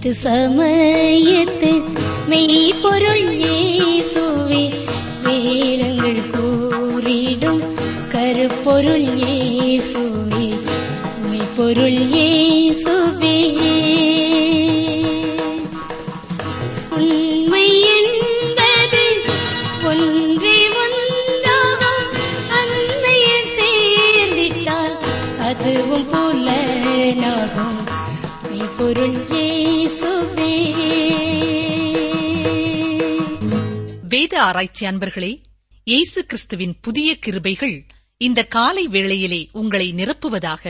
அனைத்து சமயத்து மெய்ப்பொருள் இயேசுவே வேதங்கள் கூறிடும் கருப்பொருள் இயேசுவே மெய்ப்பொருள் இயேசுவே உண்மை என்பது ஒன்றே ஒன்றாகும் அண்மையில் சேர்ந்திட்டால் அதுவும் புலனாகும் மெய்ப்பொருள் இயேசுவே வேத ஆராய்ச்சி அன்பர்களே இயேசு கிறிஸ்துவின் புதிய கிருபைகள் இந்த காலை வேளையிலே உங்களை நிரப்புவதாக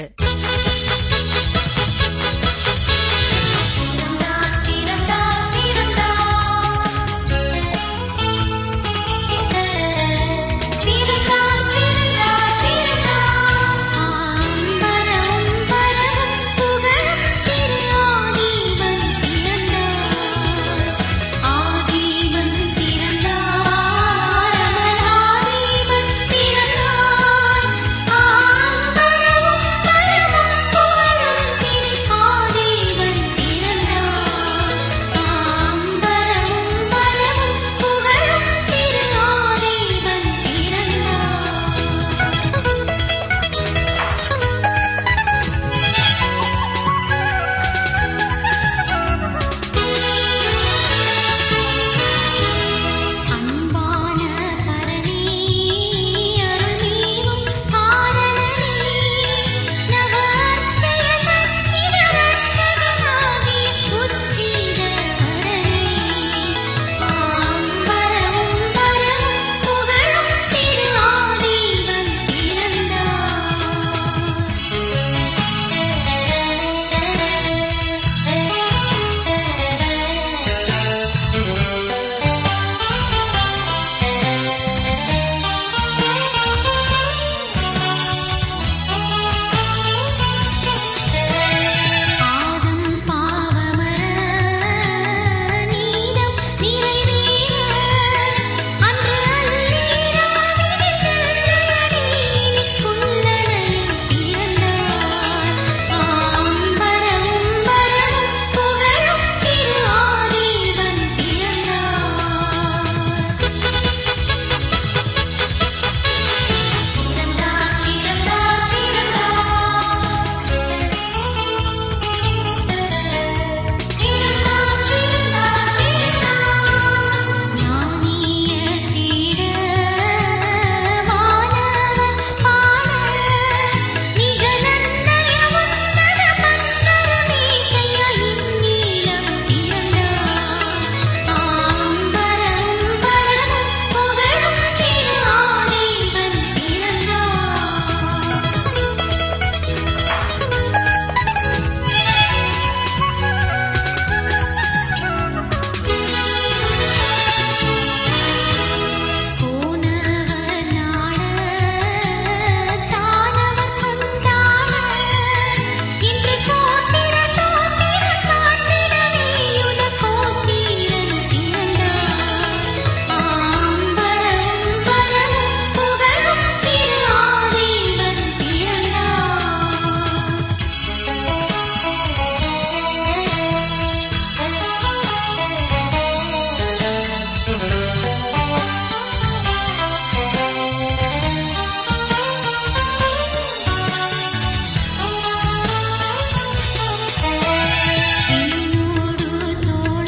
அன்பான பரணி அருள்நீவும் காரணமே நவர்ச்சய சச்சித ரட்சகனாகிய உச்சித வரனே ஆம்பரமும் பரமும் புகழும் திரு ஆதீவன் பிறந்தார் ஆதம் பாவமர நீதம் நிறைவேற அன்று அல்லீராவினில் புல்லனையில் பிறந்தார் ஆம்பரமும் பரமும் புகழும் திரு ஆதீவன் பிறந்தார் பிறந்தார் பிறந்தார் போனவர் நாட தானவர் கொண்டாட இன்று கோத்திர தோத்திர காட்டிடவேயுத கோத்திரன் பிறந்தார் ஆம்பரம் பரமும் புகழும் திரு ஆதீவன் பிறந்தார் இன்னூடு தோழ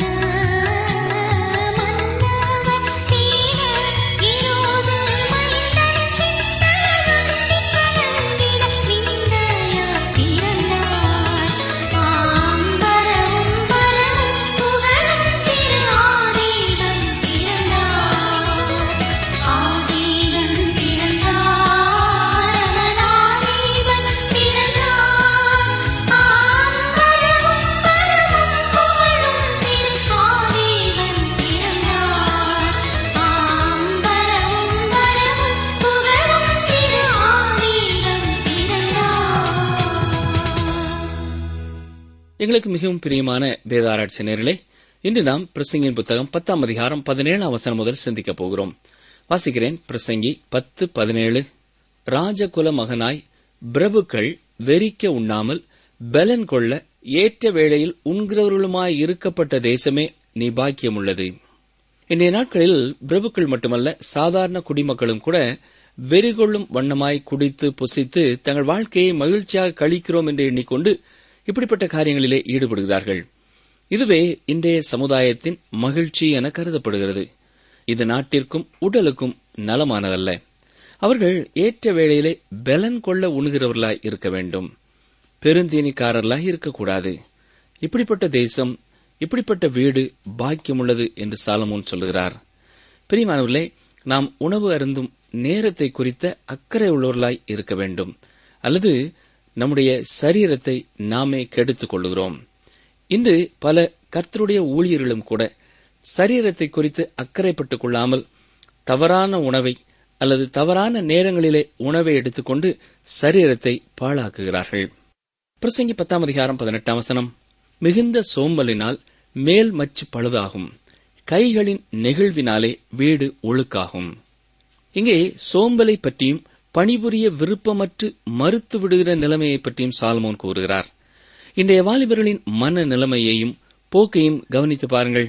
மன்னவன் தீர இரோது மைந்தன் சிந்தனை கலந்திட விந்தையார் பிறந்தார் ஆம்பரமும் பரமும் புகழும் திரு ஆதீவன் பிறந்தார் ஆதீவன் பிறந்தார் அவனாதீவன் பிறந்தார் ஆம்பரமும் பரமும் புகழும் திரு ஆதீவன் பிறந்தார் ஆம்பரமும் பரமும் புகழும் திரு ஆதீவன் பிறந்தார் எங்களுக்கு மிகவும் பிரியமான வேதாராய்ச்சி நேர்களே இன்று நாம் பிரசங்கின் புத்தகம் பத்தாம் அதிகாரம் பதினேழாம் வசனம் முதல் சிந்திக்கப் போகிறோம் வாசிக்கிறேன் பிரசங்கி பத்து பதினேழு ராஜகுல மகனாய் பிரபுக்கள் வெறிக்க உண்ணாமல் பலன் கொள்ள ஏற்ற வேளையில் உண்கிறவர்களுமாய் இருக்கப்பட்ட தேசமே நீ பாக்கியமுள்ளது இன்றைய நாட்களில் பிரபுக்கள் மட்டுமல்ல சாதாரண குடிமக்களும் கூட வெறிகொள்ளும் வண்ணமாய் குடித்து புசித்து தங்கள் வாழ்க்கையை மகிழ்ச்சியாக கழிக்கிறோம் என்று எண்ணிக்கொண்டு இப்படிப்பட்ட காரியங்களிலே ஈடுபடுகிறார்கள் இதுவே இன்றைய சமுதாயத்தின் மகிழ்ச்சி என கருதப்படுகிறது இது நாட்டிற்கும் உடலுக்கும் நலமானதல்ல அவர்கள் ஏற்ற வேளையிலே பலன் கொள்ள உண்கிறவர்களாய் இருக்க வேண்டும் பெருந்தீனிக்காரர்களாய் இருக்கக்கூடாது இப்படிப்பட்ட தேசம் இப்படிப்பட்ட வீடு பாக்கியமுள்ளது என்று சாலமோன் சொல்லுகிறார் பிரியமானவர்களே நாம் உணவு அருந்தும் நேரத்தை குறித்த அக்கறை உள்ளவர்களாய் இருக்க வேண்டும் அல்லது நம்முடைய சரீரத்தை நாமே கெடுத்துக் கொள்ளுகிறோம் இன்று பல கர்த்தருடைய ஊழியர்களும் கூட சரீரத்தை குறித்து அக்கறைப்பட்டுக் கொள்ளாமல் தவறான உணவை அல்லது தவறான நேரங்களிலே உணவை எடுத்துக்கொண்டு சரீரத்தை பாழாக்குகிறார்கள் பிரசங்கி பத்தாம் அதிகாரம் பதினெட்டாம் வசனம் மிகுந்த சோம்பலினால் மேல் மச்சு பழுதாகும் கைகளின் நெகிழ்வினாலே வீடு ஒழுக்காகும் இங்கே சோம்பலை பற்றியும் பணிபுரிய விருப்பமற்று மறுத்து விடுகிற நிலைமையை பற்றியும் சாலமோன் கூறுகிறார் இன்றைய வாலிபர்களின் மன நிலைமையையும் போக்கையும் கவனித்து பாருங்கள்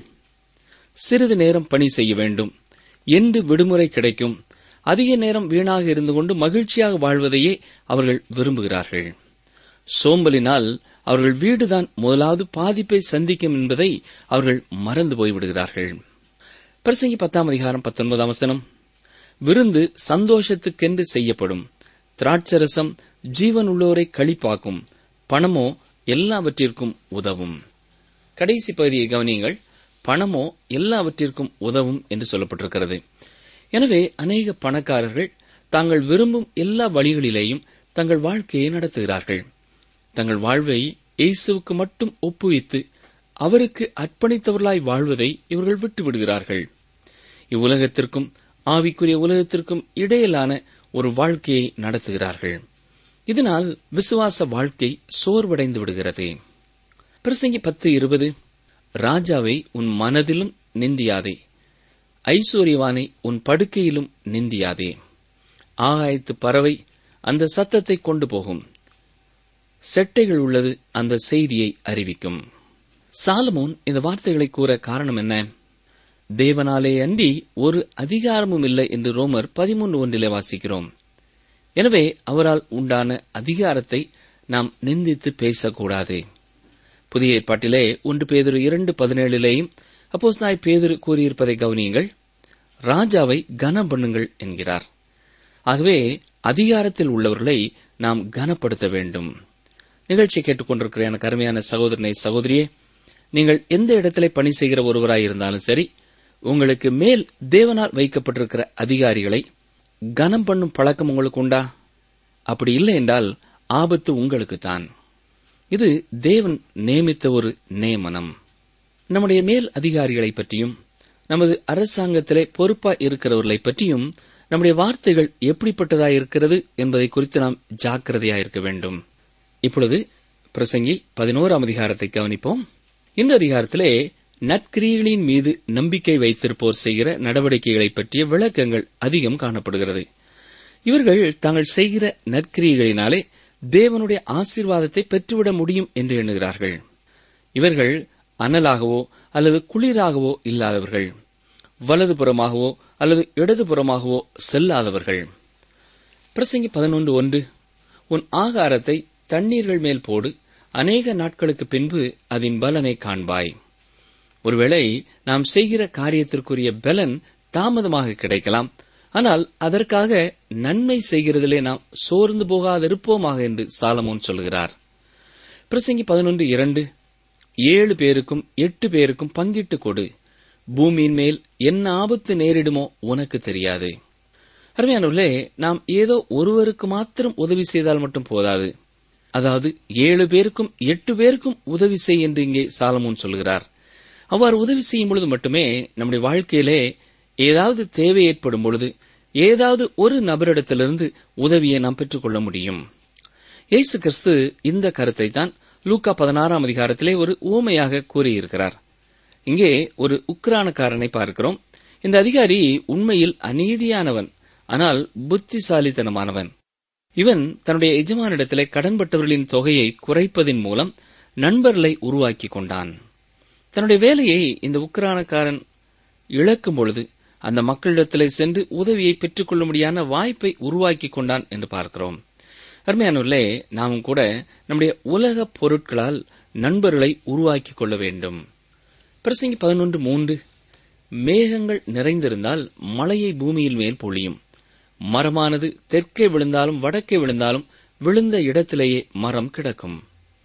சிறிது நேரம் பணி செய்ய வேண்டும் என்று விடுமுறை கிடைக்கும் அதிக நேரம் வீணாக இருந்து கொண்டு மகிழ்ச்சியாக வாழ்வதையே அவர்கள் விரும்புகிறார்கள் சோம்பலினால் அவர்கள் வீடுதான் முதலாவது பாதிப்பை சந்திக்கும் என்பதை அவர்கள் மறந்து போய்விடுகிறார்கள் பிரசங்கி பத்தாம் அதிகாரம் பத்தொன்பதாம் வசனம் விருந்து சந்தோஷத்துக்கென்று செய்யப்படும் திராட்சரசம் ஜீவன் உள்ளோரை களிப்பாக்கும் பணமோ எல்லாவற்றிற்கும் உதவும் கடைசி பகுதியை கவனியுங்கள் பணமோ எல்லாவற்றிற்கும் உதவும் என்று சொல்லப்பட்டிருக்கிறது எனவே அநேக பணக்காரர்கள் தாங்கள் விரும்பும் எல்லா வழிகளிலேயும் தங்கள் வாழ்க்கையை நடத்துகிறார்கள் தங்கள் வாழ்வை இயேசுவுக்கு மட்டும் ஒப்புவித்து அவருக்கு அர்ப்பணித்தவர்களாய் வாழ்வதை இவர்கள் விட்டுவிடுகிறார்கள் இவ்வுலகத்திற்கும் ஆவிக்குரிய உலகத்திற்கும் இடையிலான ஒரு வாழ்க்கையை நடத்துகிறார்கள் இதனால் விசுவாச வாழ்க்கை சோர்வடைந்து விடுகிறது பிரசங்கி பத்து இருபது ராஜாவை உன் மனதிலும் நிந்தியாதே ஐஸ்வர்யவானை உன் படுக்கையிலும் நிந்தியாதே ஆகாயத்து பறவை அந்த சத்தத்தை கொண்டு போகும் செட்டைகள் உள்ளது அந்த செய்தியை அறிவிக்கும் சாலமோன் இந்த வார்த்தைகளை கூற காரணம் என்ன தேவனாலே அன்றி ஒரு அதிகாரமும் இல்லை என்று ரோமர் பதிமூன்று ஒன்றிலே வாசிக்கிறோம் எனவே அவரால் உண்டான அதிகாரத்தை நாம் நிந்தித்து பேசக்கூடாது புதிய ஏற்பாட்டிலே ஒன்று பேதிரு இரண்டு பதினேழிலேயும் அப்போஸ்தாய் பேதிரு கூறியிருப்பதை கவனியுங்கள் ராஜாவை கனம் பண்ணுங்கள் என்கிறார் ஆகவே அதிகாரத்தில் உள்ளவர்களை நாம் கனப்படுத்த வேண்டும் நிகழ்ச்சி கேட்டுக்கொண்டிருக்கிற எனக்கு அருமையான சகோதரனை சகோதரியே நீங்கள் எந்த இடத்திலே பணி செய்கிற ஒருவராய் இருந்தாலும் சரி உங்களுக்கு மேல் தேவனால் வைக்கப்பட்டிருக்கிற அதிகாரிகளை கனம் பண்ணும் பழக்கம் உங்களுக்கு உண்டா அப்படி இல்லை என்றால் ஆபத்து உங்களுக்குத்தான் இது தேவன் நியமித்த ஒரு நியமனம் நம்முடைய மேல் அதிகாரிகளை பற்றியும் நமது அரசாங்கத்திலே பொறுப்பா இருக்கிறவர்களை பற்றியும் நம்முடைய வார்த்தைகள் எப்படிப்பட்டதா இருக்கிறது என்பதை குறித்து நாம் ஜாக்கிரதையா இருக்க வேண்டும் இப்பொழுது பிரசங்கி பதினோராம் அதிகாரத்தை கவனிப்போம் இந்த அதிகாரத்திலே நற்கிரியைகளின் மீது நம்பிக்கை வைத்திருப்போர் செய்கிற நடவடிக்கைகளை பற்றிய விளக்கங்கள் அதிகம் காணப்படுகிறது இவர்கள் தாங்கள் செய்கிற நற்கிரியைகளினாலே தேவனுடைய ஆசீர்வாதத்தை பெற்றுவிட முடியும் என்று எண்ணுகிறார்கள் இவர்கள் அனலாகவோ அல்லது குளிராகவோ இல்லாதவர்கள் வலதுபுறமாகவோ அல்லது இடதுபுறமாகவோ செல்லாதவர்கள் பிரசங்கி பதினொன்று ஒன்று உன் ஆகாரத்தை தண்ணீர்கள் மேல் போடு அநேக நாட்களுக்கு பின்பு அதன் பலனை காண்பாய் ஒருவேளை நாம் செய்கிற காரியத்திற்குரிய பலன் தாமதமாக கிடைக்கலாம் ஆனால் அதற்காக நன்மை செய்கிறதிலே நாம் சோர்ந்து போகாதிருப்போமாக என்று சாலமோன் சொல்கிறார் பிரசங்கி பதினொன்று இரண்டு ஏழு பேருக்கும் எட்டு பேருக்கும் பங்கிட்டு கொடு பூமியின் மேல் என்ன ஆபத்து நேரிடுமோ உனக்கு தெரியாது அருமையானவர்களே நாம் ஏதோ ஒருவருக்கு மாத்திரம் உதவி செய்தால் மட்டும் போதாது அதாவது ஏழு பேருக்கும் எட்டு பேருக்கும் உதவி செய் என்று இங்கே சாலமோன் சொல்கிறார் அவ்வாறு உதவி செய்யும் பொழுது மட்டுமே நம்முடைய வாழ்க்கையிலே ஏதாவது தேவை ஏற்படும் பொழுது ஏதாவது ஒரு நபரிடத்திலிருந்து உதவியை நாம் பெற்றுக்கொள்ள முடியும் இயேசு கிறிஸ்து இந்த கருத்தை தான் லூக்கா பதினாறாம் அதிகாரத்திலே ஒரு ஊமையாக கூறியிருக்கிறார் இங்கே ஒரு உக்ரானக்காரனை பார்க்கிறோம் இந்த அதிகாரி உண்மையில் அநீதியானவன் ஆனால் புத்திசாலித்தனமானவன் இவன் தன்னுடைய எஜமானிடத்திலே கடன்பட்டவர்களின் தொகையை குறைப்பதின் மூலம் நண்பர்களை உருவாக்கி கொண்டான் தன்னுடைய வேலையை இந்த உக்ரானக்காரன் இழக்கும் பொழுது அந்த மக்களிடத்திலே சென்று உதவியை பெற்றுக்கொள்ள முடியாத வாய்ப்பை உருவாக்கி கொண்டான் என்று பார்க்கிறோம் அருமையானவர்களே நாமும் கூட நம்முடைய உலக பொருட்களால் நண்பர்களை உருவாக்கி கொள்ள வேண்டும் பிரசங்கி பதினொன்று மூன்று மேகங்கள் நிறைந்திருந்தால் மழையை பூமியில் மேல் பொழியும் மரமானது தெற்கே விழுந்தாலும் வடக்கே விழுந்தாலும் விழுந்த இடத்திலேயே மரம் கிடக்கும்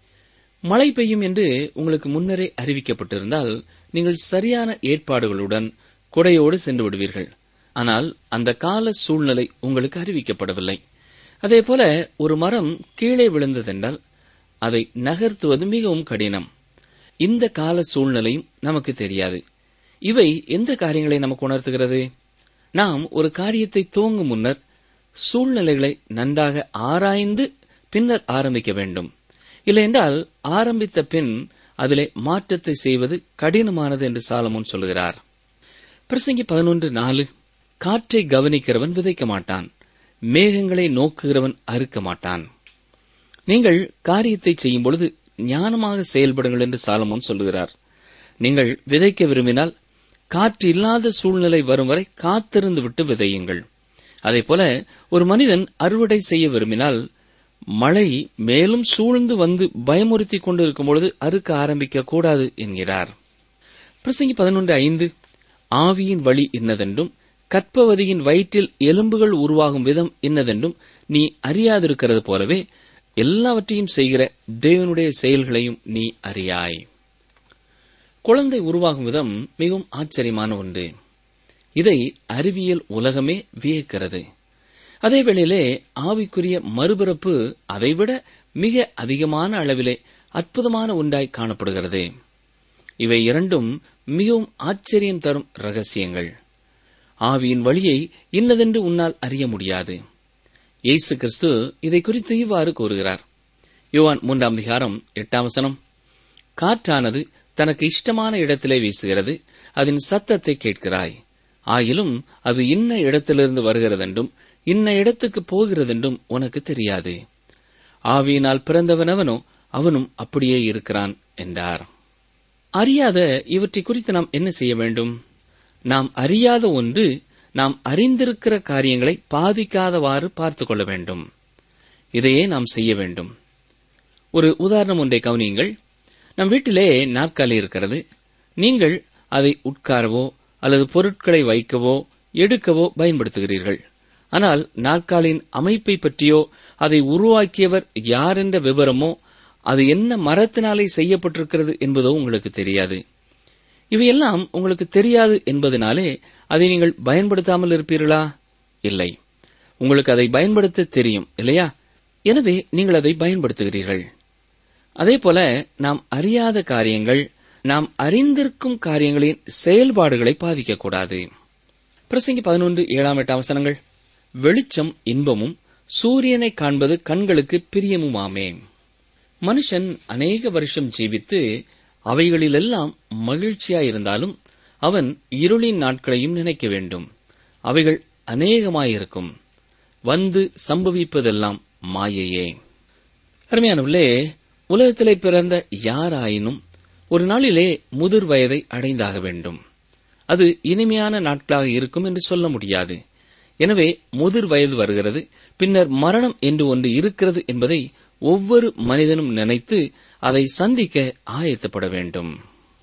மழை பெய்யும் என்று உங்களுக்கு முன்னரே அறிவிக்கப்பட்டிருந்தால் நீங்கள் சரியான ஏற்பாடுகளுடன் குடையோடு சென்று விடுவீர்கள் ஆனால் அந்த கால சூழ்நிலை உங்களுக்கு அறிவிக்கப்படவில்லை அதேபோல ஒரு மரம் கீழே விழுந்ததென்றால் அதை நகர்த்துவது மிகவும் கடினம் இந்த கால சூழ்நிலையும் நமக்கு தெரியாது இவை எந்த காரியங்களை நமக்கு உணர்த்துகிறது நாம் ஒரு காரியத்தை துவங்கும் முன்னர் சூழ்நிலைகளை நன்றாக ஆராய்ந்து பின்னர் ஆரம்பிக்க வேண்டும் இல்லையென்றால் ஆரம்பித்த பின் அதிலே மாற்றத்தை செய்வது கடினமானது என்று சாலமோன் சொல்கிறார் பிரசங்கி பதினொன்று நாலு காற்றை கவனிக்கிறவன் விதைக்க மாட்டான் மேகங்களை நோக்குகிறவன் அறுக்க மாட்டான் நீங்கள் காரியத்தை செய்யும் பொழுது ஞானமாக செயல்படுங்கள் என்று சாலமோன் சொல்லுகிறார் நீங்கள் விதைக்க விரும்பினால் காற்று இல்லாத சூழ்நிலை வரும் வரை காத்திருந்து விட்டு விதையுங்கள் அதேபோல ஒரு மனிதன் அறுவடை செய்ய விரும்பினால் மழை மேலும் சூழ்ந்து வந்து பயமுறுத்தி கொண்டிருக்கும் பொழுது அறுக்க ஆரம்பிக்க கூடாது என்கிறார் பிரசங்கி பதினொன்று ஐந்து ஆவியின் வழி இன்னதென்றும் கற்பவதியின் வயிற்றில் எலும்புகள் உருவாகும் விதம் இன்னதென்றும் நீ அறியாதிருக்கிறது போலவே எல்லாவற்றையும் செய்கிற தேவனுடைய செயல்களையும் நீ அறியாய் குழந்தை உருவாகும் விதம் மிகவும் ஆச்சரியமான ஒன்று இதை அறிவியல் உலகமே வியக்கிறது அதே வேளையிலே ஆவிக்குரிய மறுபிறப்பு அதைவிட மிக அதிகமான அளவிலே அற்புதமான ஒன்றாய் காணப்படுகிறது இவை இரண்டும் மிகவும் ஆச்சரியம் தரும் ரகசியங்கள் ஆவியின் வழியை இன்னதென்று உன்னால் அறிய முடியாது இயேசு கிறிஸ்து இதை குறித்து இவ்வாறு கூறுகிறார் யோவான் மூன்றாம் அதிகாரம் எட்டாம் வசனம் காற்றானது தனக்கு இஷ்டமான இடத்திலே வீசுகிறது அதன் சத்தத்தை கேட்கிறாய் ஆயிலும் அது இன்ன இடத்திலிருந்து வருகிறதென்றும் இன்ன இடத்துக்கு போகிறதென்றும் உனக்கு தெரியாது ஆவியினால் பிறந்தவனவனோ அவனும் அப்படியே இருக்கிறான் என்றார் அறியாத இவற்றை குறித்து நாம் என்ன செய்ய வேண்டும் நாம் அறியாத ஒன்று நாம் அறிந்திருக்கிற காரியங்களை பாதிக்காதவாறு பார்த்துக் கொள்ள வேண்டும் இதையே நாம் செய்ய வேண்டும் ஒரு உதாரணம் ஒன்றை கவனியுங்கள் நம் வீட்டிலே நாற்காலி இருக்கிறது நீங்கள் அதை உட்காரவோ அல்லது பொருட்களை வைக்கவோ எடுக்கவோ பயன்படுத்துகிறீர்கள் ஆனால் நாற்காலியின் அமைப்பை பற்றியோ அதை உருவாக்கியவர் யார் என்ற விவரமோ அது என்ன மரத்தினாலே செய்யப்பட்டிருக்கிறது என்பதோ உங்களுக்கு தெரியாது இவையெல்லாம் உங்களுக்கு தெரியாது என்பதனாலே அதை நீங்கள் பயன்படுத்தாமல் இருப்பீர்களா இல்லை உங்களுக்கு அதை பயன்படுத்த தெரியும் இல்லையா எனவே நீங்கள் அதை பயன்படுத்துகிறீர்கள் அதேபோல நாம் அறியாத காரியங்கள் நாம் அறிந்திருக்கும் காரியங்களின் செயல்பாடுகளை பாதிக்கக்கூடாது பிரசங்கி பதினொன்று ஏழாம் எட்டாம் வசனங்கள் வெளிச்சம் இன்பமும் சூரியனை காண்பது கண்களுக்கு பிரியமுமாமே மனுஷன் அநேக வருஷம் ஜீவித்து அவைகளிலெல்லாம் மகிழ்ச்சியாயிருந்தாலும் அவன் இருளின் நாட்களையும் நினைக்க வேண்டும் அவைகள் அநேகமாயிருக்கும் வந்து சம்பவிப்பதெல்லாம் மாயையே அருமையானவர்களே உலகத்திலே பிறந்த யாராயினும் ஒரு நாளிலே முதிர் வயதை அடைந்தாக வேண்டும் அது இனிமையான நாட்களாக இருக்கும் என்று சொல்ல முடியாது எனவே முதிர் வயது வருகிறது பின்னர் மரணம் என்று ஒன்று இருக்கிறது என்பதை ஒவ்வொரு மனிதனும் நினைத்து அதை சந்திக்க ஆயத்தப்பட வேண்டும்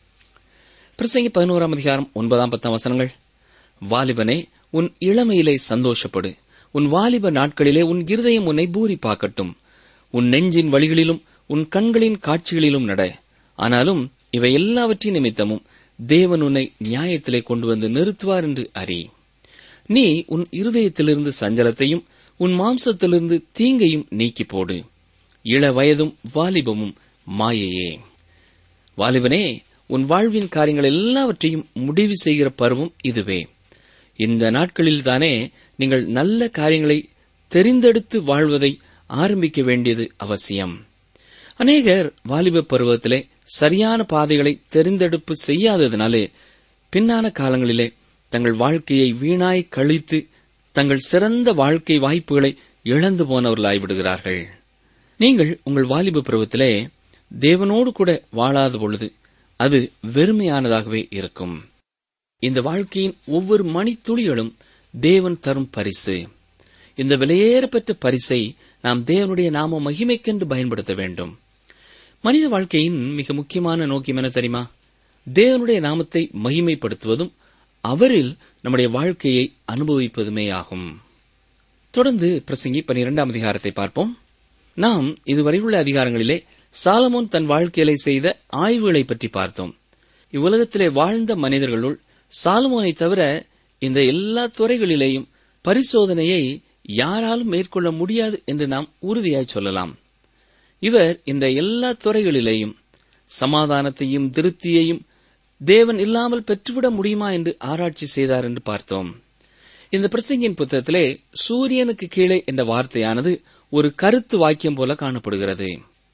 பிரசங்கி பதினோராம் அதிகாரம் ஒன்பதாம் பத்தாம் வசனங்கள் வாலிபனே உன் இளமையிலே சந்தோஷப்படு உன் வாலிப நாட்களிலே உன் இருதயம் உன்னை பூரிப்பாக்கட்டும் உன் நெஞ்சின் வழிகளிலும் உன் கண்களின் காட்சிகளிலும் நட ஆனாலும் இவை எல்லாவற்றின் நிமித்தமும் தேவன் உன்னை நியாயத்திலே கொண்டு வந்து நிறுத்துவார் என்று அறி நீ உன் இருதயத்திலிருந்து சஞ்சலத்தையும் உன் மாம்சத்திலிருந்து தீங்கையும் நீக்கி போடு இள வயதும் வாலிபமும் மாயையே வாலிபனே உன் வாழ்வின் காரியங்கள் எல்லாவற்றையும் முடிவு செய்கிற பருவம் இதுவே இந்த நாட்களில்தானே நீங்கள் நல்ல காரியங்களை தெரிந்தெடுத்து வாழ்வதை ஆரம்பிக்க வேண்டியது அவசியம் அநேகர் வாலிப பருவத்திலே சரியான பாதைகளை தெரிந்தெடுப்பு செய்யாததினாலே பின்னான காலங்களிலே தங்கள் வாழ்க்கையை வீணாய் கழித்து தங்கள் சிறந்த வாழ்க்கை வாய்ப்புகளை இழந்து போனவர்களாய்விடுகிறார்கள் நீங்கள் உங்கள் வாலிப பருவத்திலே தேவனோடு கூட வாழாத பொழுது அது வெறுமையானதாகவே இருக்கும் இந்த வாழ்க்கையின் ஒவ்வொரு மணித்துளிகளும் தேவன் தரும் பரிசு இந்த விலையேறப்பெற்ற பரிசை நாம் தேவனுடைய நாம மகிமைக்கென்று பயன்படுத்த வேண்டும் மனித வாழ்க்கையின் மிக முக்கியமான நோக்கம் என்ன தெரியுமா தேவனுடைய நாமத்தை மகிமைப்படுத்துவதும் அவரில் நம்முடைய வாழ்க்கையை அனுபவிப்பதுமே ஆகும் தொடர்ந்து பிரசங்கி பனிரெண்டாம் அதிகாரத்தை பார்ப்போம் நாம் இதுவரை உள்ள அதிகாரங்களிலே சாலமோன் தன் வாழ்க்கையிலே செய்த ஆய்வுகளை பற்றி பார்த்தோம் இவ்வுலகத்திலே வாழ்ந்த மனிதர்களுள் சாலமோனை தவிர இந்த எல்லா துறைகளிலேயும் பரிசோதனையை யாராலும் மேற்கொள்ள முடியாது என்று நாம் உறுதியாய் சொல்லலாம் இவர் இந்த எல்லா துறைகளிலேயும் சமாதானத்தையும் திருப்தியையும் தேவன் இல்லாமல் பெற்றுவிட முடியுமா என்று ஆராய்ச்சி செய்தார் என்று பார்த்தோம் இந்த பிரசங்கின் புத்தகத்திலே சூரியனுக்கு கீழே என்ற வார்த்தையானது ஒரு கருத்து வாக்கியம் போல காணப்படுகிறது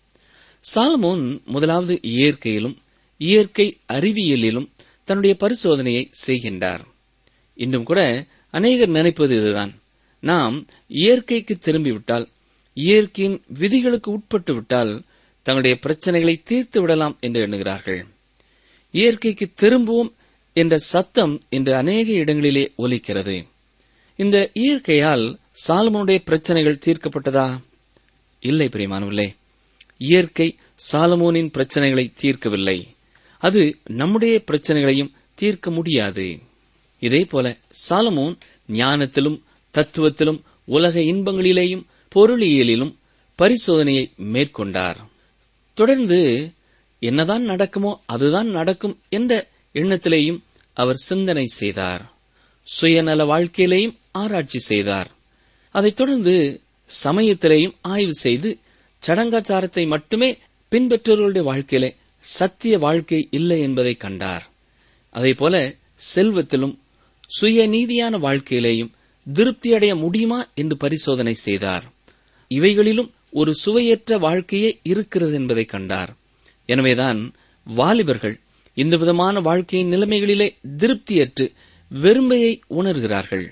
சாலமோன் முதலாவது இயற்கையிலும் இயற்கை அறிவியலிலும் தன்னுடைய பரிசோதனையை செய்கின்றார் இன்னும் கூட அநேகர் நினைப்பது இதுதான் நாம் இயற்கைக்கு திரும்பிவிட்டால் இயற்கையின் விதிகளுக்கு உட்பட்டு விட்டால் தங்களுடைய பிரச்சனைகளை தீர்த்து விடலாம் என்று எண்ணுகிறார்கள் இயற்கைக்கு திரும்புவோம் என்ற சத்தம் இன்று அநேக இடங்களிலே ஒலிக்கிறது இந்த இயற்கையால் சாலமோனுடைய பிரச்சனைகள் தீர்க்கப்பட்டதா இல்லை பிரியமானவர்களே இயற்கை சாலமோனின் பிரச்சனைகளை தீர்க்கவில்லை அது நம்முடைய பிரச்சனைகளையும் தீர்க்க முடியாது இதே போல சாலமோன் ஞானத்திலும் தத்துவத்திலும் உலக இன்பங்களிலேயும் பொருளியலிலும் பரிசோதனையை மேற்கொண்டார் தொடர்ந்து என்னதான் நடக்குமோ அதுதான் நடக்கும் என்ற எண்ணத்திலேயும் அவர் சிந்தனை செய்தார் சுயநல வாழ்க்கையிலேயும் ஆராய்ச்சி செய்தார் அதைத் தொடர்ந்து சமயத்திலேயும் ஆய்வு செய்து சடங்காச்சாரத்தை மட்டுமே பின்பற்றவர்களுடைய வாழ்க்கையிலே சத்திய வாழ்க்கை இல்லை என்பதை கண்டார் அதேபோல செல்வத்திலும் சுயநீதியான வாழ்க்கையிலேயும் திருப்தியடைய முடியுமா என்று பரிசோதனை செய்தார் இவைகளிலும் ஒரு சுவையற்ற வாழ்க்கையே இருக்கிறது என்பதை கண்டார் எனவேதான் வாலிபர்கள் இந்த விதமான வாழ்க்கையின் நிலைமைகளிலே திருப்தியற்று வெறுமையை உணர்கிறார்கள்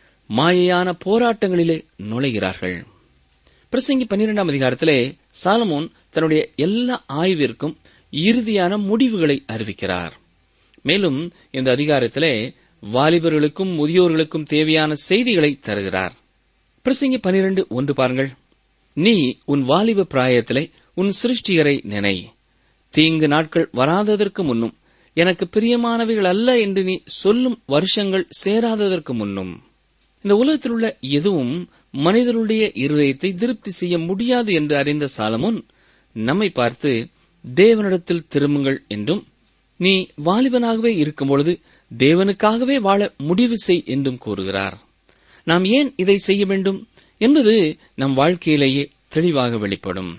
மாயையான போராட்டங்களிலே நுழைகிறார்கள் பிரசங்கி பன்னிரெண்டாம் அதிகாரத்திலே சாலமோன் தன்னுடைய எல்லா ஆய்விற்கும் இறுதியான முடிவுகளை அறிவிக்கிறார் மேலும் இந்த அதிகாரத்திலே வாலிபர்களுக்கும் முதியோர்களுக்கும் தேவையான செய்திகளை தருகிறார் பிரசங்கி பனிரெண்டு ஒன்று பாருங்கள் நீ உன் வாலிப பிராயத்திலே உன் சிருஷ்டிகரை நினை தீங்கு நாட்கள் வராததற்கு முன்னும் எனக்கு பிரியமானவைகள் அல்ல என்று நீ சொல்லும் வருஷங்கள் சேராததற்கு முன்னும் இந்த உலகத்தில் உள்ள எதுவும் மனிதனுடைய இருதயத்தை திருப்தி செய்ய முடியாது என்று அறிந்த சாலமுன் நம்மை பார்த்து தேவனிடத்தில் திரும்புங்கள் என்றும் நீ வாலிபனாகவே இருக்கும்பொழுது தேவனுக்காகவே வாழ முடிவு செய் என்றும் கூறுகிறார் நாம் ஏன் இதை செய்ய வேண்டும் என்பது நம் வாழ்க்கையிலேயே தெளிவாக வெளிப்படும்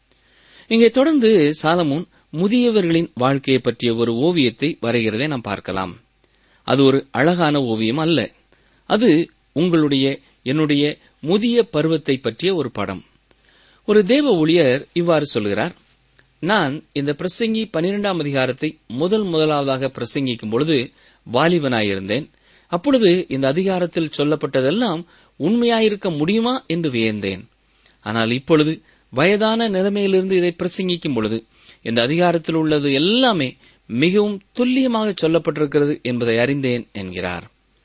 இங்கே தொடர்ந்து சாலமோன் முதியவர்களின் வாழ்க்கையை பற்றிய ஒரு ஓவியத்தை வரைகிறதை நாம் பார்க்கலாம் அது ஒரு அழகான ஓவியம் அல்ல அது உங்களுடைய என்னுடைய முதிய பருவத்தை பற்றிய ஒரு படம் ஒரு தேவ ஊழியர் இவ்வாறு சொல்கிறார் நான் இந்த பிரசங்கி பனிரெண்டாம் அதிகாரத்தை முதல் முதலாவதாக பிரசங்கிக்கும் பொழுது வாலிபனாயிருந்தேன் அப்பொழுது இந்த அதிகாரத்தில் சொல்லப்பட்டதெல்லாம் உண்மையாயிருக்க முடியுமா என்று வியந்தேன் ஆனால் இப்பொழுது வயதான நிலைமையிலிருந்து இதை பிரசங்கிக்கும் பொழுது இந்த அதிகாரத்தில் உள்ளது எல்லாமே மிகவும் துல்லியமாக சொல்லப்பட்டிருக்கிறது என்பதை அறிந்தேன் என்கிறார்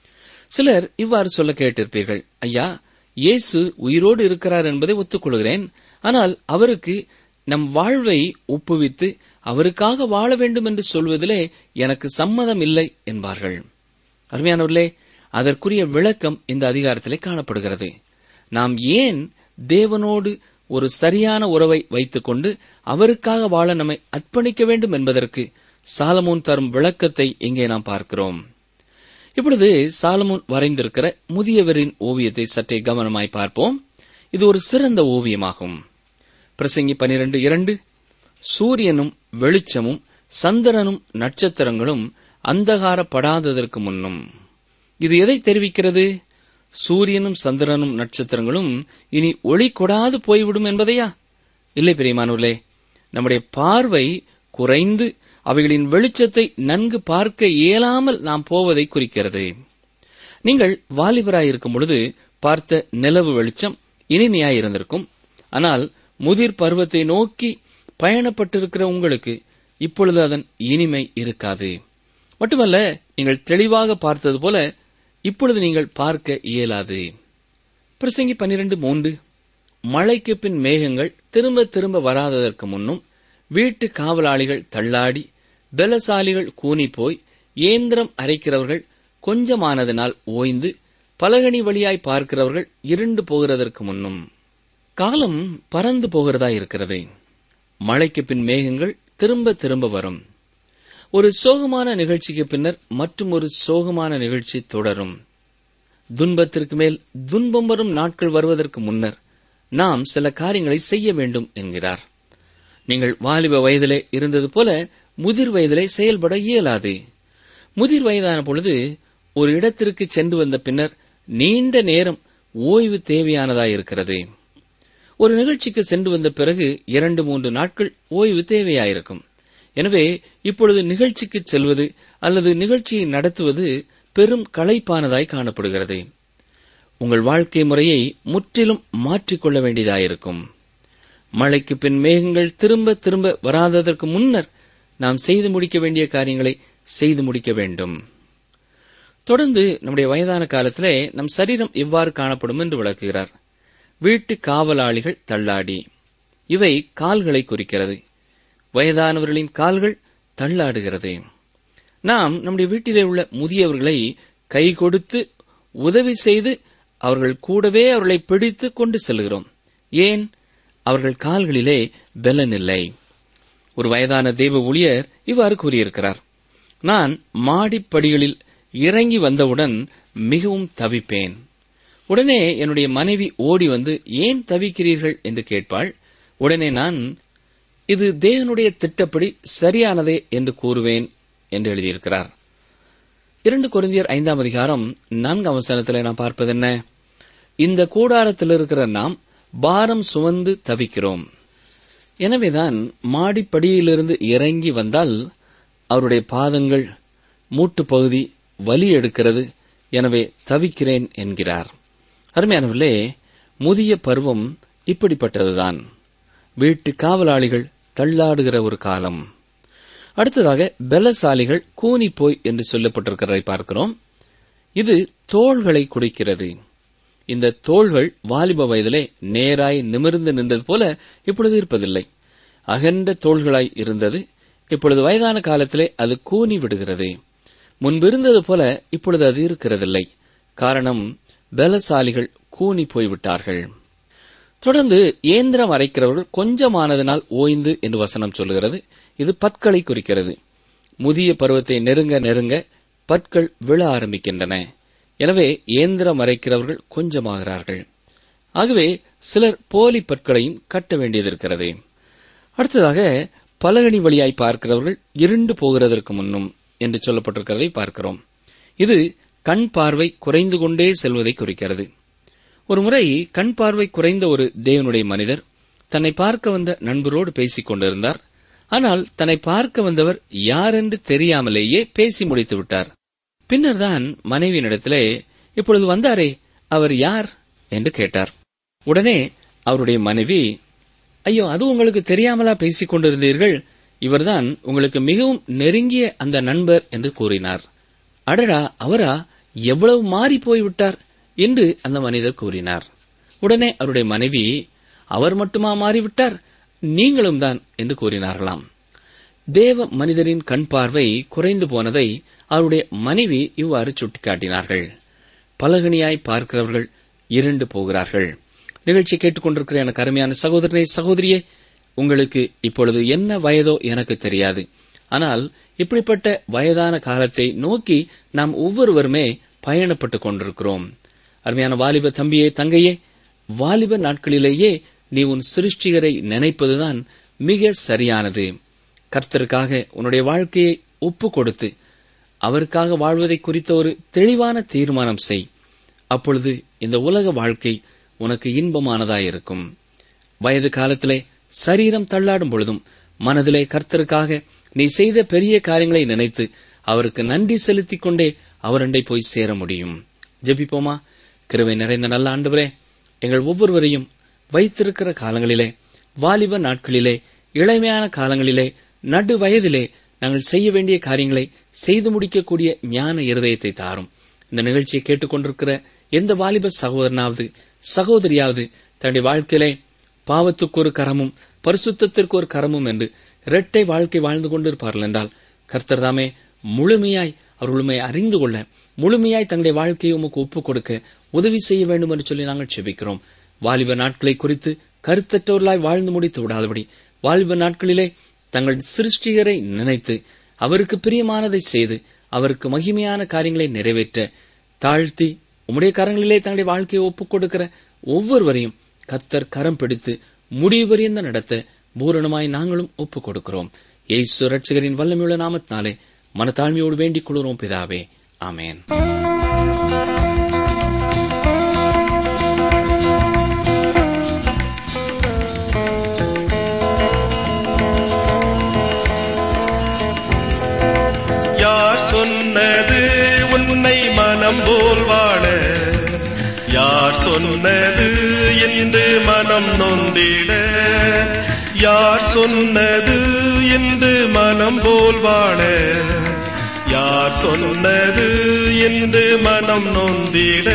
சிலர் இவ்வாறு சொல்ல கேட்டிருப்பீர்கள் ஐயா இயேசு உயிரோடு இருக்கிறார் என்பதை ஒத்துக்கொள்கிறேன் ஆனால் அவருக்கு நம் வாழ்வை ஒப்புவித்து அவருக்காக வாழ வேண்டும் என்று சொல்வதிலே எனக்கு சம்மதம் இல்லை என்பார்கள் அருமையானவர்களே அதற்குரிய விளக்கம் இந்த அதிகாரத்திலே காணப்படுகிறது நாம் ஏன் தேவனோடு ஒரு சரியான உறவை வைத்துக்கொண்டு அவருக்காக வாழ நம்மை அர்ப்பணிக்க வேண்டும் என்பதற்கு சாலமோன் தரும் விளக்கத்தை இங்கே நாம் பார்க்கிறோம் இப்பொழுது சாலமோன் வரைந்திருக்கிற முதியவரின் ஓவியத்தை சற்றே கவனமாய் பார்ப்போம் இது ஒரு சிறந்த ஓவியமாகும் பிரசங்கி பனிரெண்டு இரண்டு சூரியனும் வெளிச்சமும் சந்திரனும் நட்சத்திரங்களும் அந்தகாரப்படாததற்கு முன்னும் இது எதை தெரிவிக்கிறது சூரியனும் சந்திரனும் நட்சத்திரங்களும் இனி ஒளி கொடாது போய்விடும் என்பதையா இல்லை பெரியமானூர்களே நம்முடைய பார்வை குறைந்து அவைகளின் வெளிச்சத்தை நன்கு பார்க்க இயலாமல் நாம் போவதை குறிக்கிறது நீங்கள் வாலிபராயிருக்கும் பொழுது பார்த்த நிலவு வெளிச்சம் இனிமையாயிருந்திருக்கும் ஆனால் முதிர் பருவத்தை நோக்கி பயணப்பட்டிருக்கிற உங்களுக்கு இப்பொழுது அதன் இனிமை இருக்காது மட்டுமல்ல நீங்கள் தெளிவாக பார்த்தது போல இப்பொழுது நீங்கள் பார்க்க இயலாது பிரசங்கி பன்னிரண்டு மூன்று மழைக்கு பின் மேகங்கள் திரும்ப திரும்ப வராததற்கு முன்னும் வீட்டு காவலாளிகள் தள்ளாடி பலசாலிகள் கூனி போய் ஏந்திரம் அரைக்கிறவர்கள் கொஞ்சமானதினால் ஓய்ந்து பலகணி வழியாய் பார்க்கிறவர்கள் இருண்டு போகிறதற்கு முன்னும் காலம் பறந்து போகிறதா இருக்கிறது மழைக்கு பின் மேகங்கள் திரும்ப திரும்ப வரும் ஒரு சோகமான நிகழ்ச்சிக்கு பின்னர் மற்றும் ஒரு சோகமான நிகழ்ச்சி தொடரும் துன்பத்திற்கு மேல் துன்பம் வரும் நாட்கள் வருவதற்கு முன்னர் நாம் சில காரியங்களை செய்ய வேண்டும் என்கிறார் நீங்கள் வாலிப வயதிலே இருந்தது போல முதிர் வயதிலே செயல்பட இயலாது முதிர் வயதான பொழுது ஒரு இடத்திற்கு சென்று வந்த பின்னர் நீண்ட நேரம் ஓய்வு தேவையானதாயிருக்கிறது ஒரு நிகழ்ச்சிக்கு சென்று வந்த பிறகு இரண்டு மூன்று நாட்கள் ஓய்வு தேவையாயிருக்கும் எனவே இப்பொழுது நிகழ்ச்சிக்கு செல்வது அல்லது நிகழ்ச்சியை நடத்துவது பெரும் களைப்பானதாய் காணப்படுகிறது உங்கள் வாழ்க்கை முறையை முற்றிலும் மாற்றிக்கொள்ள வேண்டியதாயிருக்கும் மழைக்கு பின் மேகங்கள் திரும்ப திரும்ப வராததற்கு முன்னர் நாம் செய்து முடிக்க வேண்டிய காரியங்களை செய்து முடிக்க வேண்டும் தொடர்ந்து நம்முடைய வயதான காலத்திலே நம் சரீரம் எவ்வாறு காணப்படும் என்று விளக்குகிறார் வீட்டு காவலாளிகள் தள்ளாடி இவை கால்களை குறிக்கிறது வயதானவர்களின் கால்கள் தள்ளாடுகிறது நாம் நம்முடைய வீட்டிலே உள்ள முதியவர்களை கை கொடுத்து உதவி செய்து அவர்கள் கூடவே அவர்களை பிடித்து கொண்டு செல்கிறோம் ஏன் அவர்கள் கால்களிலே பெலன் இல்லை ஒரு வயதான தெய்வ ஊழியர் இவ்வாறு கூறியிருக்கிறார் நான் மாடிப்படிகளில் இறங்கி வந்தவுடன் மிகவும் தவிப்பேன் உடனே என்னுடைய மனைவி ஓடி வந்து ஏன் தவிக்கிறீர்கள் என்று கேட்பாள் உடனே நான் இது தேவனுடைய திட்டப்படி சரியானதே என்று கூறுவேன் என்று எழுதியிருக்கிறார் இரண்டு கொரிந்தியர் ஐந்தாம் அதிகாரம் நான்காம் வசனத்தில் நாம் பார்ப்பது என்ன இந்த கூடாரத்தில் இருக்கிற நாம் பாரம் சுமந்து தவிக்கிறோம் எனவேதான் மாடிப்படியிலிருந்து இறங்கி வந்தால் அவருடைய பாதங்கள் மூட்டு பகுதி வலி எடுக்கிறது எனவே தவிக்கிறேன் என்கிறார் அருமையானவர்களே முதிய பருவம் இப்படிப்பட்டதுதான் வீட்டு காவலாளிகள் தள்ளாடுகிற ஒரு காலம் அடுத்ததாக பலசாலிகள் கூனி போய் என்று சொல்லப்பட்டிருக்கிறதை பார்க்கிறோம் இது தோள்களை குடிக்கிறது இந்த தோள்கள் வாலிப வயதிலே நேராய் நிமிர்ந்து நின்றது போல இப்பொழுது இருப்பதில்லை அகன்ற தோள்களாய் இருந்தது இப்பொழுது வயதான காலத்திலே அது கூனி விடுகிறது முன்பிருந்தது போல இப்பொழுது அது இருக்கிறதில்லை காரணம் பலசாலிகள் கூனி போய்விட்டார்கள் தொடர்ந்து இயந்திரம் அரைக்கிறவர்கள் கொஞ்சமானதனால் ஓய்ந்து என்று வசனம் சொல்லுகிறது இது பற்களை குறிக்கிறது முதிய பருவத்தை நெருங்க நெருங்க பற்கள் விழ ஆரம்பிக்கின்றன எனவே இயந்திரம் அரைக்கிறவர்கள் கொஞ்சமாகிறார்கள் ஆகவே சிலர் போலி பற்களையும் கட்ட வேண்டியதிருக்கிறது அடுத்ததாக பலகணி வழியாய் பார்க்கிறவர்கள் இருண்டு போகிறதற்கு முன்னும் என்று சொல்லப்பட்டிருக்கிறதை பார்க்கிறோம் இது கண் பார்வை குறைந்து கொண்டே செல்வதை குறிக்கிறது ஒருமுறை கண் பார்வை குறைந்த ஒரு தேவனுடைய மனிதர் தன்னை பார்க்க வந்த நண்பரோடு பேசிக் கொண்டிருந்தார் ஆனால் தன்னை பார்க்க வந்தவர் யாரென்று தெரியாமலேயே பேசி முடித்து விட்டார் பின்னர்தான் மனைவியினிடத்திலே இப்பொழுது வந்தாரே அவர் யார் என்று கேட்டார் உடனே அவருடைய மனைவி ஐயோ அது உங்களுக்கு தெரியாமலா பேசிக் கொண்டிருந்தீர்கள் இவர்தான் உங்களுக்கு மிகவும் நெருங்கிய அந்த நண்பர் என்று கூறினார் அடடா அவரா எவ்வளவு மாறி போய்விட்டார் என்று அந்த மனிதர் கூறினார் உடனே அவருடைய மனைவி அவர் மட்டுமா மாறிவிட்டார் நீங்களும் தான் என்று கூறினார்களாம் தேவ மனிதரின் கண் பார்வை குறைந்து போனதை அவருடைய மனைவி இவ்வாறு சுட்டிக்காட்டினார்கள் பலகணியாய் பார்க்கிறவர்கள் இருண்டு போகிறார்கள் நிகழ்ச்சி கேட்டுக்கொண்டிருக்கிற எனக்கு அருமையான சகோதரனே சகோதரியே உங்களுக்கு இப்பொழுது என்ன வயதோ எனக்கு தெரியாது ஆனால் இப்படிப்பட்ட வயதான காலத்தை நோக்கி நாம் ஒவ்வொருவருமே பயணப்பட்டுக் கொண்டிருக்கிறோம் அருமையான வாலிப தம்பியே தங்கையே வாலிப நாட்களிலேயே நீ உன் சிருஷ்டிகரை நினைப்பதுதான் மிக சரியானது கர்த்தருக்காக உன்னுடைய வாழ்க்கையை ஒப்பு கொடுத்து அவருக்காக வாழ்வதை குறித்த ஒரு தெளிவான தீர்மானம் செய் அப்பொழுது இந்த உலக வாழ்க்கை உனக்கு இன்பமானதாயிருக்கும் வயது காலத்திலே சரீரம் தள்ளாடும் பொழுதும் மனதிலே கர்த்தருக்காக நீ செய்த பெரிய காரியங்களை நினைத்து அவருக்கு நன்றி செலுத்திக் கொண்டே அவரண்டை போய் சேர முடியும் ஜெபிப்போமா கிருவை நிறைந்த நல்ல ஆண்டவரே எங்கள் ஒவ்வொருவரையும் வைத்திருக்கிற காலங்களிலே வாலிப நாட்களிலே இளமையான காலங்களிலே நடு வயதிலே நாங்கள் செய்ய வேண்டிய காரியங்களை செய்து முடிக்கக்கூடிய ஞான இருதயத்தை தாரும் இந்த நிகழ்ச்சியை கேட்டுக்கொண்டிருக்கிற எந்த வாலிப சகோதரனாவது சகோதரியாவது தன்னுடைய வாழ்க்கையிலே பாவத்துக்கு ஒரு கரமும் பரிசுத்தத்திற்கு ஒரு கரமும் என்று இரட்டை வாழ்க்கை வாழ்ந்து கொண்டிருப்பார்கள் என்றால் கர்த்தர் தாமே முழுமையாய் அவர்களுமை அறிந்து கொள்ள முழுமையாய் தங்களுடைய வாழ்க்கையை உமக்கு ஒப்புக் கொடுக்க உதவி செய்ய வேண்டும் என்று சொல்லி நாங்கள் செபிக்கிறோம் வாலிப நாட்களை குறித்து கருத்தற்றவர்களாய் வாழ்ந்து முடித்து விடாதபடி வாலிப நாட்களிலே தங்கள் சிருஷ்டிகரை நினைத்து அவருக்கு பிரியமானதை செய்து அவருக்கு மகிமையான காரியங்களை நிறைவேற்ற தாழ்த்தி உம்முடைய கரங்களிலே தங்களுடைய வாழ்க்கையை ஒப்புக் கொடுக்கிற ஒவ்வொருவரையும் கத்தர் கரம் பிடித்து முடிவுபரியந்த நடத்த பூரணமாய் நாங்களும் ஒப்புக் கொடுக்கிறோம் இயேசு ரட்சகரின் வல்லமையுள்ள நாமத்தினாலே மனத்தாழ்மையோடு வேண்டிக் கொள்கிறோம் பிதாவே ஆமென் யார் சொன்னது உன்னை மனம் போல் வாழ யார் சொன்னது என்று மனம் நொந்திட யார் சொன்னது என்று மனம் போல் வாழ யார் சொன்னது என்று மனம் நொந்திட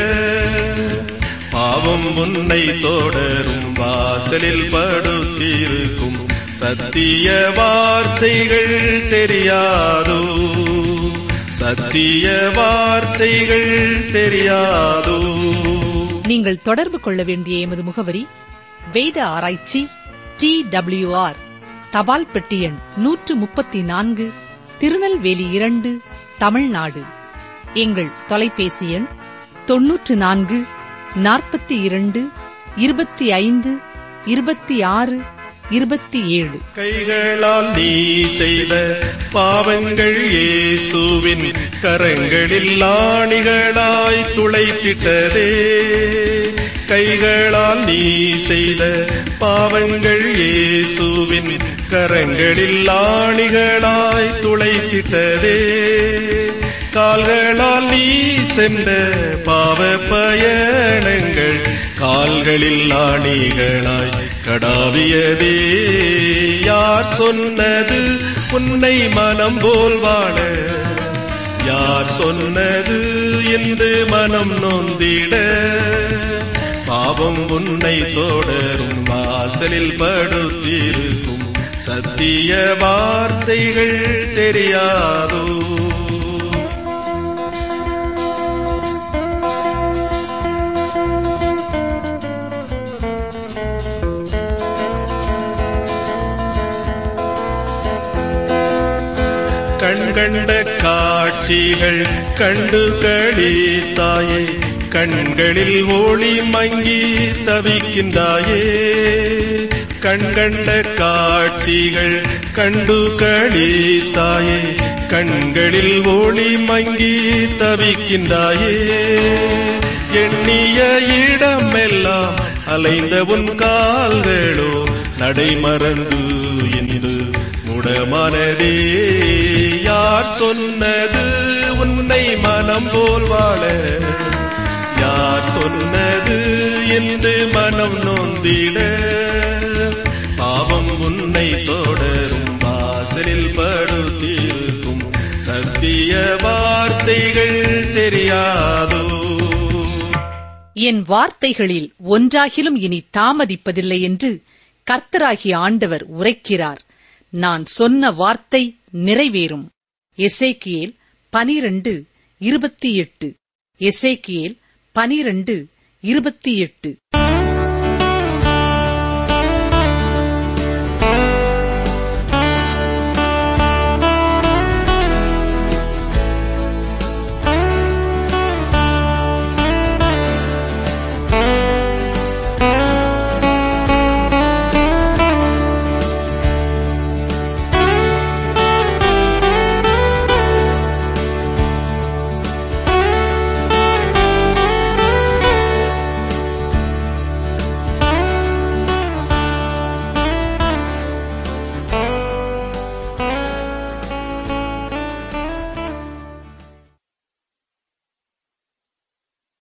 பாவம் உன்னை தொடரும் வாசலில் படுத்திருக்கும் சத்திய வார்த்தைகள் தெரியாதோ சத்திய வார்த்தைகள் தெரியாதோ நீங்கள் தொடர்பு கொள்ள வேண்டிய எமது முகவரி வேத ஆராய்ச்சி டி ஆர் தபால் பெட்டி எண் நூற்று முப்பத்தி நான்கு திருநெல்வேலி இரண்டு தமிழ்நாடு எங்கள் தொலைபேசி எண் தொன்னூற்று நான்கு நாற்பத்தி இரண்டு இருபத்தி ஐந்து இருபத்தி ஆறு இருபத்தி ஏழு கைகளால் நீ செய்த பாவங்கள் இயேசுவின் கரங்களில் ஆணிகளாய் துளைத்திட்டதே கைகளால் நீ செய்த பாவங்கள் இயேசுவின் கரங்களில் ஆணிகளாய் துளைத்திட்டதே கால்களால் நீ சென்ற பாவ பயணங்கள் கால்களில் ஆணிகளாய் கடாவியதே யார் சொன்னது உன்னை மனம் போல் வாழ யார் சொன்னது என்று மனம் நொந்திட பாவம் உன்னை தொடரும் வாசலில் படுத்திருக்கும் சத்திய வார்த்தைகள் தெரியாதோ கண்கண்ட காட்சிகள் கண்டு களித்தாயே கண்களில் ஒளி மங்கி தவிக்கின்றாயே கண்கண்ட காட்சிகள் கண்டு களித்தாயே கண்களில் ஒளி மங்கி தவிக்கின்றாயே எண்ணிய இடமெல்லாம் அலைந்த உன் கால்களோ நடைமறந்து என்று முடமனதே யார் சொன்னது உன்னை மனம் போல் வாழ யார் சொன்னது என்று மனம் நொந்திட பாவம் உன்னை தொடரும் வாசலில் படுத்திருக்கும் சத்திய வார்த்தைகள் தெரியாதோ என் வார்த்தைகளில் ஒன்றாகிலும் இனி தாமதிப்பதில்லை என்று கர்த்தராகிய ஆண்டவர் உரைக்கிறார் நான் சொன்ன வார்த்தை நிறைவேறும் எசேக்கியேல் பனிரண்டு இருபத்தி எட்டு எசேக்கியேல் பனிரண்டு இருபத்தி எட்டு